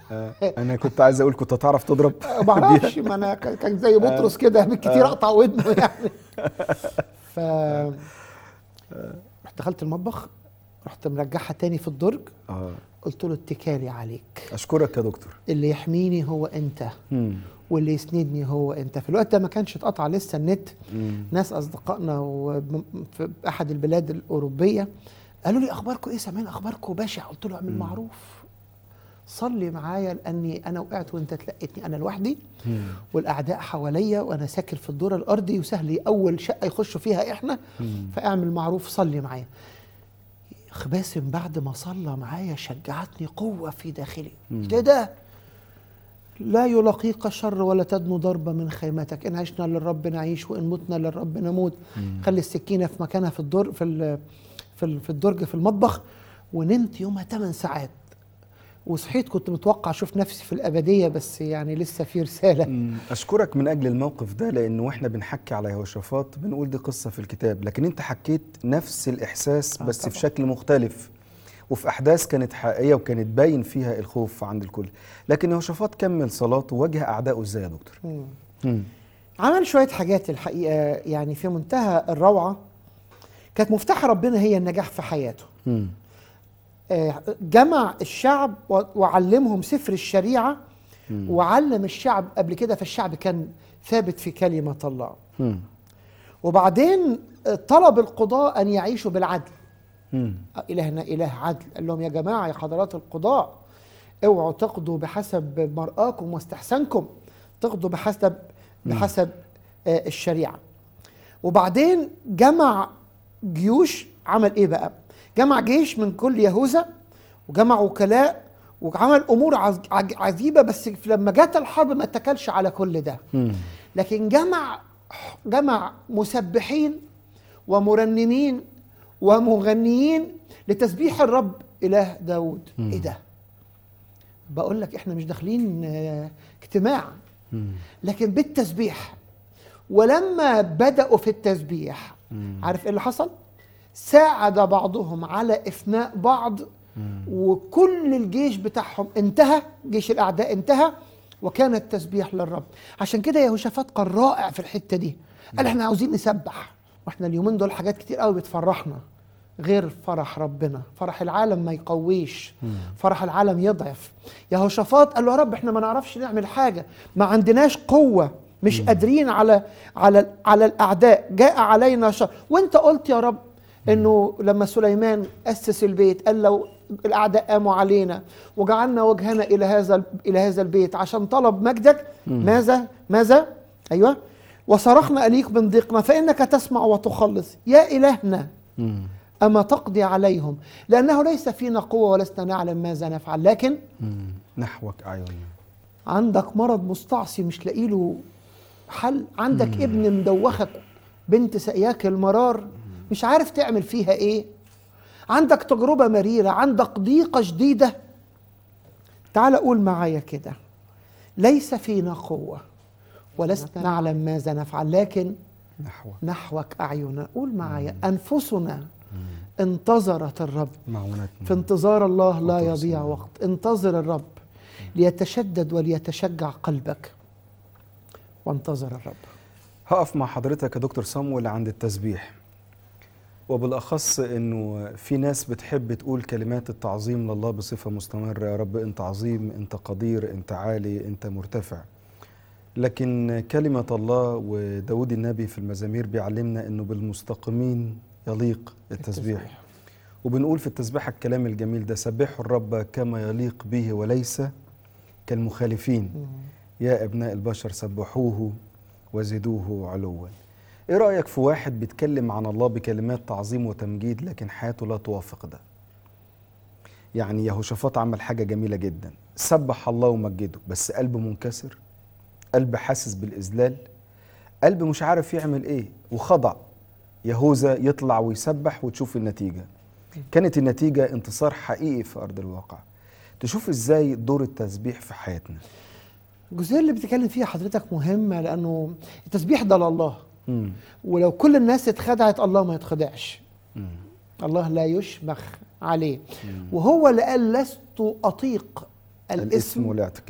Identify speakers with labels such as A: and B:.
A: آه. انا كنت عايز اقول كنت هتعرف تضرب
B: ما اعرفش ما انا كان كان زي بطرس كده بالكتير اقطع ودنه يعني ف رحت دخلت المطبخ رحت مرجعها تاني في الدرج
A: اه
B: قلت له اتكالي عليك
A: اشكرك يا دكتور
B: اللي يحميني هو انت
A: مم.
B: واللي يسندني هو انت في الوقت ده ما كانش اتقطع لسه النت
A: مم.
B: ناس اصدقائنا وم- في احد البلاد الاوروبيه قالوا لي اخباركم ايه سامعين اخباركم بشع قلت له اعمل معروف صلي معايا لاني انا وقعت وانت تلقيتني انا لوحدي
A: مم.
B: والاعداء حواليا وانا ساكن في الدور الارضي وسهل اول شقه يخشوا فيها احنا فاعمل معروف صلي معايا باسم بعد ما صلى معايا شجعتني قوه في داخلي ايه ده لا يلاقيك شر ولا تدنو ضربة من خيمتك إن عشنا للرب نعيش وإن متنا للرب نموت خلي السكينة في مكانها في الدر في ال في, ال في الدرج في المطبخ ونمت يومها 8 ساعات وصحيت كنت متوقع اشوف نفسي في الابديه بس يعني لسه في رساله
A: مم. اشكرك من اجل الموقف ده لانه واحنا بنحكي على يهوشافاط بنقول دي قصه في الكتاب لكن انت حكيت نفس الاحساس
B: آه
A: بس
B: طبعاً.
A: في شكل مختلف وفي احداث كانت حقيقيه وكانت باين فيها الخوف عند الكل لكن يهوشافاط كمل صلاته وواجه اعدائه ازاي يا دكتور
B: مم.
A: مم.
B: عمل شويه حاجات الحقيقه يعني في منتهى الروعه كانت مفتاح ربنا هي النجاح في حياته
A: مم.
B: آه، جمع الشعب و- وعلمهم سفر الشريعة وعلم الشعب قبل كده فالشعب كان ثابت في كلمة الله
A: مم.
B: وبعدين آه، طلب القضاء أن يعيشوا بالعدل
A: مم.
B: آه، إلهنا إله عدل قال لهم يا جماعة يا حضرات القضاء اوعوا تقضوا بحسب مرآكم واستحسانكم تقضوا بحسب بحسب آه، الشريعة وبعدين جمع جيوش عمل ايه بقى جمع جيش من كل يهوذا وجمع وكلاء وعمل امور عز- عج- عجيبه بس لما جت الحرب ما اتكلش على كل ده
A: مم.
B: لكن جمع جمع مسبحين ومرنمين ومغنيين لتسبيح الرب اله داود ايه ده بقول لك احنا مش داخلين آه، اجتماع
A: مم.
B: لكن بالتسبيح ولما بدأوا في التسبيح عارف ايه اللي حصل؟ ساعد بعضهم على افناء بعض وكل الجيش بتاعهم انتهى جيش الاعداء انتهى وكان التسبيح للرب عشان كده يهوشافاط كان رائع في الحته دي قال احنا عاوزين نسبح واحنا اليومين دول حاجات كتير قوي بتفرحنا غير فرح ربنا فرح العالم ما يقويش فرح العالم يضعف يهوشافاط قال له يا رب احنا ما نعرفش نعمل حاجه ما عندناش قوه مش قادرين على على على الاعداء جاء علينا شر وانت قلت يا رب انه لما سليمان اسس البيت قال لو الاعداء قاموا علينا وجعلنا وجهنا الى هذا الى هذا البيت عشان طلب مجدك ماذا ماذا ايوه وصرخنا اليك من ضيقنا فانك تسمع وتخلص يا الهنا
A: مم.
B: اما تقضي عليهم لانه ليس فينا قوه ولسنا نعلم ماذا نفعل لكن
A: مم. نحوك اعيننا
B: عندك مرض مستعصي مش لاقي له حل عندك ابن مدوخك بنت سقياك المرار مش عارف تعمل فيها ايه عندك تجربة مريرة عندك ضيقة شديدة تعال قول معايا كده ليس فينا قوة ولسنا نعلم ماذا نفعل لكن
A: نحوك
B: نحوك أعيننا قول معايا أنفسنا انتظرت الرب
A: معونتنا
B: في انتظار الله لا
A: وتوصل.
B: يضيع وقت انتظر الرب ليتشدد وليتشجع قلبك وانتظر الرب
A: هقف مع حضرتك يا دكتور صمويل عند التسبيح وبالاخص انه في ناس بتحب تقول كلمات التعظيم لله بصفه مستمره يا رب انت عظيم انت قدير انت عالي انت مرتفع لكن كلمه الله وداود النبي في المزامير بيعلمنا انه بالمستقيمين يليق التسبيح وبنقول في التسبيح الكلام الجميل ده سبحوا الرب كما يليق به وليس كالمخالفين يا ابناء البشر سبحوه وزدوه علوا ايه رايك في واحد بيتكلم عن الله بكلمات تعظيم وتمجيد لكن حياته لا توافق ده يعني يهوشافاط عمل حاجه جميله جدا سبح الله ومجده بس قلبه منكسر قلب حاسس بالاذلال قلب مش عارف يعمل ايه وخضع يهوذا يطلع ويسبح وتشوف النتيجه كانت النتيجه انتصار حقيقي في ارض الواقع تشوف ازاي دور التسبيح في حياتنا
B: الجزئيه اللي بتتكلم فيها حضرتك مهمه لانه التسبيح ده لله
A: مم.
B: ولو كل الناس اتخدعت الله ما يتخدعش
A: مم.
B: الله لا يشمخ عليه وهو اللي قال لست اطيق
A: الاسم
B: الاسم
A: والاعتقاد